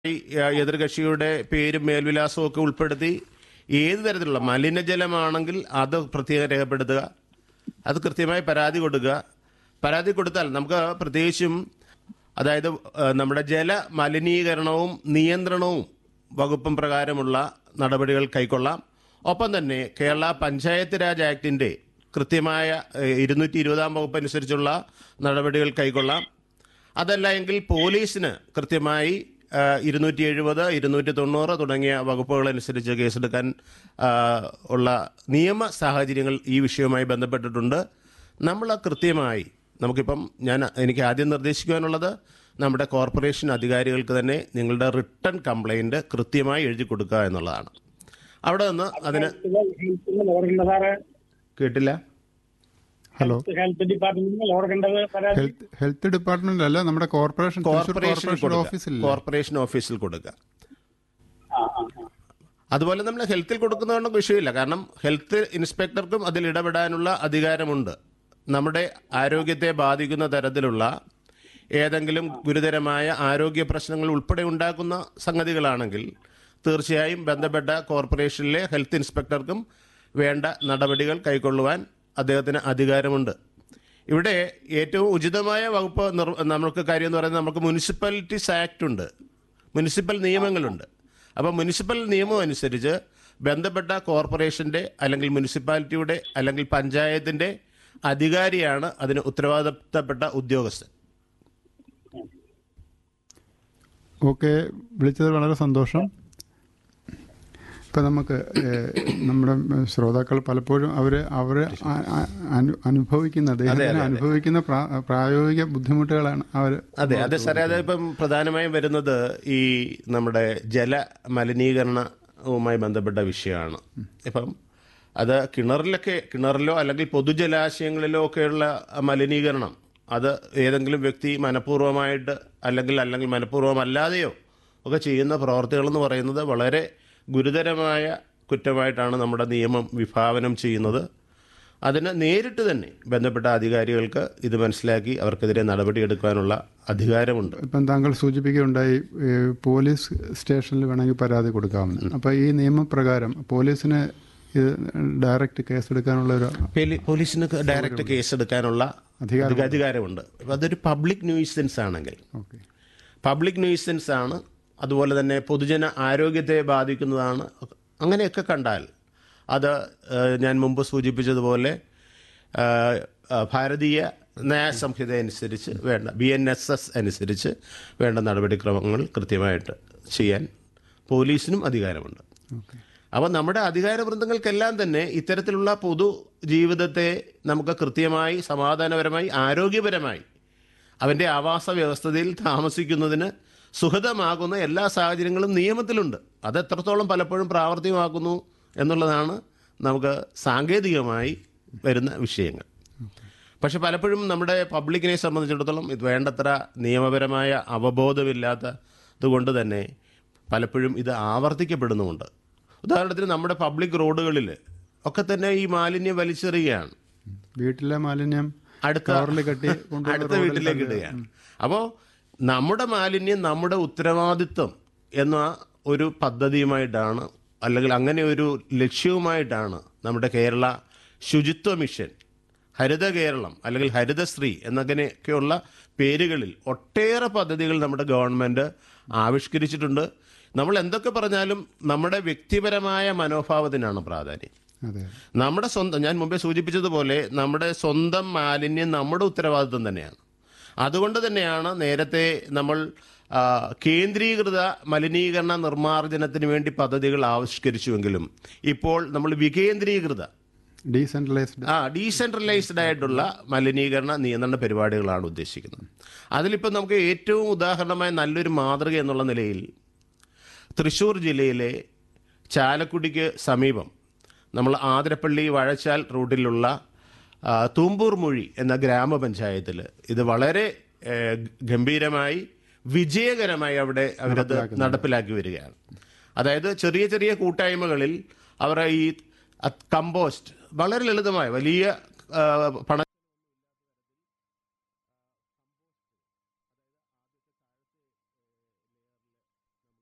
ഈ, ആ, എതിർകക്ഷിയുടെ പേരും മേൽവിലാസവും ഒക്കെ ഉൾപ്പെടുത്തി ഏത് തരത്തിലുള്ള മലിനജലമാണെങ്കിൽ അത് പ്രത്യേകം രേഖപ്പെടുത്തുക അത് കൃത്യമായി പരാതി കൊടുക്കുക പരാതി കൊടുത്താൽ നമുക്ക് പ്രത്യേകിച്ചും അതായത് ആ, നമ്മുടെ ജല മലിനീകരണവും നിയന്ത്രണവും വകുപ്പും പ്രകാരമുള്ള നടപടികൾ കൈക്കൊള്ളാം ഒപ്പം തന്നെ കേരള പഞ്ചായത്ത് രാജ് ആക്ടിൻ്റെ കൃത്യമായ ഇരുന്നൂറ്റി ഇരുപതാം വകുപ്പ് അനുസരിച്ചുള്ള നടപടികൾ കൈക്കൊള്ളാം അതല്ല എങ്കിൽ പോലീസിന് കൃത്യമായി ഇരുന്നൂറ്റി എഴുപത് ഇരുന്നൂറ്റി തൊണ്ണൂറ് തുടങ്ങിയ വകുപ്പുകൾ അനുസരിച്ച് കേസെടുക്കാൻ ആ, ഉള്ള നിയമ സാഹചര്യങ്ങൾ ഈ വിഷയവുമായി ബന്ധപ്പെട്ടിട്ടുണ്ട് നമ്മൾ കൃത്യമായി നമുക്കിപ്പം ഞാൻ എനിക്ക് ആദ്യം നിർദ്ദേശിക്കുവാനുള്ളത് നമ്മുടെ കോർപ്പറേഷൻ അധികാരികൾക്ക് തന്നെ നിങ്ങളുടെ റിട്ടേൺ കംപ്ലൈൻറ്റ് കൃത്യമായി എഴുതി കൊടുക്കുക എന്നുള്ളതാണ് അവിടെ നിന്ന് അതിന് ഹെൽത്ത് ഓർക്കേണ്ട സാറ് കേട്ടില്ല ഹലോ ഹെൽത്ത് ഡിപ്പാർട്ട്മെന്റിൽ ഓർക്കേണ്ടത് പരാതി ഹെൽത്ത് ഹെൽത്ത് ഡിപ്പാർട്ട്മെന്റ് അല്ല നമ്മുടെ കോർപ്പറേഷൻ തൃശ്ശൂർ കോർപ്പറേഷൻ കോർപ്പറേഷൻ ഓഫീസിൽ കോർപ്പറേഷൻ ഓഫീസിൽ കൊടുക്കുക ആ ആ ആ. അതുപോലെ നമ്മൾ ഹെൽത്തിൽ കൊടുക്കുന്നതുകൊണ്ട് വിഷയമില്ല കാരണം ഹെൽത്ത് ഇൻസ്പെക്ടർക്കും അതിൽ ഇടപെടാനുള്ള അധികാരമുണ്ട് നമ്മുടെ ആരോഗ്യത്തെ ബാധിക്കുന്ന തരത്തിലുള്ള ഏതെങ്കിലും ഗുരുതരമായ ആരോഗ്യ പ്രശ്നങ്ങൾ ഉൾപ്പെടെ ഉണ്ടാക്കുന്ന സംഗതികളാണെങ്കിൽ തീർച്ചയായും ബന്ധപ്പെട്ട കോർപ്പറേഷനിലെ ഹെൽത്ത് ഇൻസ്പെക്ടർക്കും വേണ്ട നടപടികൾ കൈക്കൊള്ളുവാൻ അദ്ദേഹത്തിന് അധികാരമുണ്ട് ഇവിടെ ഏറ്റവും ഉചിതമായ വകുപ്പ് നിർ- നമുക്ക് കാര്യം എന്ന് പറയുന്നത് നമുക്ക് മുനിസിപ്പാലിറ്റീസ് ആക്ട് ഉണ്ട് മുനിസിപ്പൽ നിയമങ്ങളുണ്ട് അപ്പോൾ മുനിസിപ്പൽ നിയമം അനുസരിച്ച് ബന്ധപ്പെട്ട കോർപ്പറേഷൻ്റെ അല്ലെങ്കിൽ മുനിസിപ്പാലിറ്റിയുടെ അല്ലെങ്കിൽ പഞ്ചായത്തിൻ്റെ അധികാരിയാണ് അതിന് ഉത്തരവാദിത്തപ്പെട്ട ഉദ്യോഗസ്ഥൻ ഓക്കെ വിളിച്ചത് വളരെ സന്തോഷം ഇപ്പം നമുക്ക് ഏഹ്, നമ്മുടെ ശ്രോതാക്കൾ പലപ്പോഴും അവർ അവർ അനുഭവിക്കുന്ന അദ്ദേഹത്തിന് അനുഭവിക്കുന്ന പ്രാ- പ്രായോഗിക ബുദ്ധിമുട്ടുകളാണ് അവർ അതെ അതെ സാറേ അത് ഇപ്പം പ്രധാനമായും വരുന്നത് ഈ നമ്മുടെ ജല മലിനീകരണവുമായി ബന്ധപ്പെട്ട വിഷയമാണ് ഇപ്പം അത് കിണറിലൊക്കെ കിണറിലോ അല്ലെങ്കിൽ പൊതുജലാശയങ്ങളിലോ ഒക്കെയുള്ള മലിനീകരണം അത് ഏതെങ്കിലും വ്യക്തി മനഃപൂർവ്വമായിട്ട് അല്ലെങ്കിൽ അല്ലെങ്കിൽ മനഃപൂർവ്വമല്ലാതെയോ ഒക്കെ ചെയ്യുന്ന പ്രവർത്തികളെന്ന് പറയുന്നത് വളരെ ഗുരുതരമായ കുറ്റമായിട്ടാണ് നമ്മുടെ നിയമം വിഭാവനം ചെയ്യുന്നത് അതിന് നേരിട്ട് തന്നെ ബന്ധപ്പെട്ട അധികാരികൾക്ക് ഇത് മനസ്സിലാക്കി അവർക്കെതിരെ നടപടിയെടുക്കാനുള്ള അധികാരമുണ്ട് ഇപ്പം താങ്കൾ സൂചിപ്പിക്കുകയുണ്ടായി ഏഹ്, പോലീസ് സ്റ്റേഷനിൽ വേണമെങ്കിൽ പരാതി കൊടുക്കാമെന്ന് അപ്പോൾ ഈ നിയമപ്രകാരം പോലീസിന് ഇത് ഡയറക്റ്റ് കേസെടുക്കാനുള്ള ഒരു പേലി- പോലീസിന് ഡയറക്റ്റ് കേസെടുക്കാനുള്ള അധികാരം അധികാരമുണ്ട് അപ്പോൾ അതൊരു പബ്ലിക് ന്യൂയിസൻസ് ആണെങ്കിൽ ഓക്കെ പബ്ലിക് ന്യൂയിസൻസ് ആണ് അതുപോലെ തന്നെ പൊതുജന ആരോഗ്യത്തെ ബാധിക്കുന്നതാണ് അങ്ങനെയൊക്കെ കണ്ടാൽ അത് ഏഹ്, ഞാൻ മുമ്പ് സൂചിപ്പിച്ചതുപോലെ ഏഹ്, ഏഹ്, ഭാരതീയ ന്യായ സംഹിത അനുസരിച്ച് വേണ്ട ബി എൻ എസ് എസ് അനുസരിച്ച് വേണ്ട നടപടിക്രമങ്ങൾ കൃത്യമായിട്ട് ചെയ്യാൻ പോലീസിനും അധികാരമുണ്ട് ഓക്കെ അപ്പോൾ നമ്മുടെ അധികാരവൃന്ദങ്ങൾക്കെല്ലാം തന്നെ ഇത്തരത്തിലുള്ള പൊതു ജീവിതത്തെ നമുക്ക് കൃത്യമായി സമാധാനപരമായി ആരോഗ്യപരമായി അവൻ്റെ ആവാസ വ്യവസ്ഥയിൽ താമസിക്കുന്നതിന് സുഖതമാകുന്ന എല്ലാ സാഹചര്യങ്ങളും നിയമത്തിലുണ്ട് അത് എത്രത്തോളം പലപ്പോഴും പ്രാവർത്തികമാക്കുന്നു എന്നുള്ളതാണ് നമുക്ക് സാങ്കേതികമായി വരുന്ന വിഷയങ്ങൾ പക്ഷെ പലപ്പോഴും നമ്മുടെ പബ്ലിക്കിനെ സംബന്ധിച്ചിടത്തോളം ഇത് വേണ്ടത്ര നിയമപരമായ അവബോധമില്ലാത്തത് കൊണ്ട് തന്നെ പലപ്പോഴും ഇത് ആവർത്തിക്കപ്പെടുന്നുമുണ്ട് ഉദാഹരണത്തിന് നമ്മുടെ പബ്ലിക് റോഡുകളിൽ ഒക്കെ തന്നെ ഈ മാലിന്യം വലിച്ചെറിയുകയാണ് വീട്ടിലെ മാലിന്യം അടുത്ത കവറിൽ കെട്ടി കൊണ്ടുവന്ന് അടുത്ത റോഡിൽ വീട്ടിലേക്ക് ഇടുകയാണ് അപ്പോൾ നമ്മുടെ മാലിന്യം നമ്മുടെ ഉത്തരവാദിത്വം എന്ന ഒരു പദ്ധതിയുമായിട്ടാണ് അല്ലെങ്കിൽ അങ്ങനെ ഒരു ലക്ഷ്യവുമായിട്ടാണ് നമ്മുടെ കേരള ശുചിത്വ മിഷൻ ഹരിത കേരളം അല്ലെങ്കിൽ ഹരിതശ്രീ എന്നങ്ങനെയൊക്കെയുള്ള പേരുകളിൽ ഒട്ടേറെ പദ്ധതികൾ നമ്മുടെ ഗവൺമെൻറ് ആവിഷ്കരിച്ചിട്ടുണ്ട് നമ്മൾ എന്തൊക്കെ പറഞ്ഞാലും നമ്മുടെ വ്യക്തിപരമായ മനോഭാവത്തിനാണ് പ്രാധാന്യം അതെ നമ്മുടെ സ്വന്തം ഞാൻ മുമ്പേ സൂചിപ്പിച്ചതുപോലെ നമ്മുടെ സ്വന്തം മാലിന്യം നമ്മുടെ ഉത്തരവാദിത്വം തന്നെയാണ് അതുകൊണ്ട് തന്നെയാണ് നേരത്തെ നമ്മൾ ആ, കേന്ദ്രീകൃത മലിനീകരണ നിർമ്മാർജ്ജനത്തിന് വേണ്ടി പദ്ധതികൾ ആവിഷ്കരിച്ചുവെങ്കിലും ഇപ്പോൾ നമ്മൾ വികേന്ദ്രീകൃത ഡീസെൻട്രലൈസ്ഡ് ആ ഡീസെൻട്രലൈസ്ഡ് ആയിട്ടുള്ള മലിനീകരണ നിയന്ത്രണ പരിപാടികളാണ് ഉദ്ദേശിക്കുന്നത് അതിലിപ്പോൾ നമുക്ക് ഏറ്റവും ഉദാഹരണമായ നല്ലൊരു മാതൃക എന്നുള്ള നിലയിൽ തൃശ്ശൂർ ജില്ലയിലെ ചാലക്കുടിക്ക് സമീപം നമ്മൾ ആതിരപ്പള്ളി വഴച്ചാൽ റൂട്ടിലുള്ള ആ, തൂമ്പൂർ മൊഴി എന്ന ഗ്രാമപഞ്ചായത്തിൽ ഇത് വളരെ ഏ, ഗംഭീരമായി വിജയകരമായി അവിടെ അവരത് നടപ്പിലാക്കി വരികയാണ് അതായത് ചെറിയ ചെറിയ കൂട്ടായ്മകളിൽ അവർ ഈ കമ്പോസ്റ്റ് വളരെ ലളിതമായ വലിയ ആ, പണം